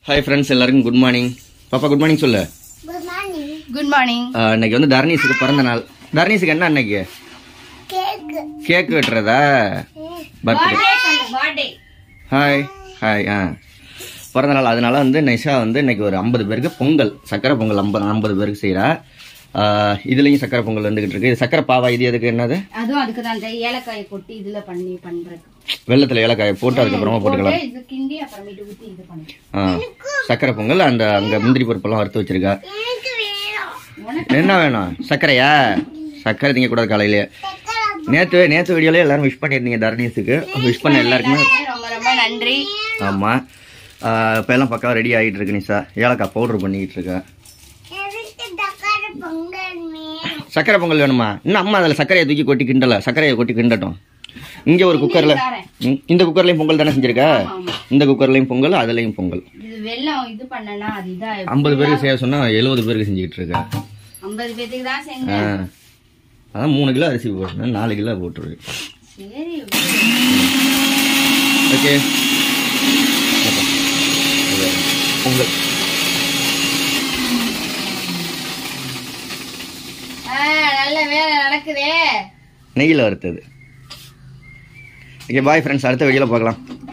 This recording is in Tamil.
ஹாய் ஃப்ரெண்ட்ஸ் எல்லாருக்கும் குட் மார்னிங் பாப்பா குட் மார்னிங் சொல்லு குட் மார்னிங் குட் மார்னிங் ஆஹ் இன்னைக்கு வந்து தர்ணீஸுக்கு பிறந்த நாள் தர்ணீஸுக்கு என்ன அன்னைக்கு கேக் கேக் வெட்டுறதா பர்த்டே பர்த்டே ஹாய் ஹாய் ஆ பிறந்த நாள் அதனால வந்து நிஷா வந்து இன்னைக்கு ஒரு ஐம்பது பேருக்கு பொங்கல் சக்கரை பொங்கல் ஐம்பது ஐம்பது பேருக்கு செய்கிறா இதுலேயும் சக்கரை பொங்கல் வந்துகிட்டு இருக்கு இது சக்கரை பாவா இது எதுக்கு என்னது அதுவும் அதுக்கு தான் அந்த ஏலக்காயை கொட்டி இதுல பண்ணி பண்றது வெள்ளத்தில் ஏலக்காயை போட்டு அதுக்கப்புறமா போட்டுக்கலாம் போட்டு இது கிண்டி அப்புறமேட்டு ஊத்தி இது பண்ணி ஆ சக்கரை பொங்கல் அந்த அங்கே முந்திரி பருப்பெல்லாம் வறுத்து வச்சிருக்கா எனக்கு வேணும் என்ன வேணும் சர்க்கரையா சர்க்கரை திங்கக்கூடாது காலையிலே நேற்று நேற்று வீடியோல எல்லாரும் விஷ் பண்ணியிருந்தீங்க தர்ணீஸுக்கு விஷ் பண்ண எல்லாருக்குமே ரொம்ப ரொம்ப நன்றி ஆமாம் இப்போ எல்லாம் பக்கம் ரெடி ஆகிட்டு இருக்கு நிஷா ஏலக்காய் பவுடர் பண்ணிக்கிட்டு இருக்கா எனக்கு தக்காளி பொங்கல் வேணும் சக்கரை பொங்கல் வேணுமா இன்னும் அம்மா அதில் சர்க்கரையை தூக்கி கொட்டி கிண்டல சர்க்கரையை கொட்டி கிண்டட்டும் இங்கே ஒரு குக்கரில் இந்த குக்கர்லேயும் பொங்கல் தானே செஞ்சிருக்கா இந்த குக்கர்லேயும் பொங்கல் அதுலேயும் பொங்கல் இது வெல்லம் இது பண்ணனா அது இதா ஐம்பது பேருக்கு செய்ய சொன்னால் எழுபது பேருக்கு செஞ்சுக்கிட்டு இருக்கா ஐம்பது பேத்துக்கு தான் ஆ செஞ்சேன் அதான் மூணு கிலோ அரிசி போட்டேன் நாலு கிலோ போட்டுருக்கு சரி ஓகே பொங்கல் ஆ, நல்ல வேலை நடக்குதே நெய்யில் வறுத்தது ஓகே பாய் ஃப்ரெண்ட்ஸ் அடுத்த வீடியோவில் பார்க்கலாம்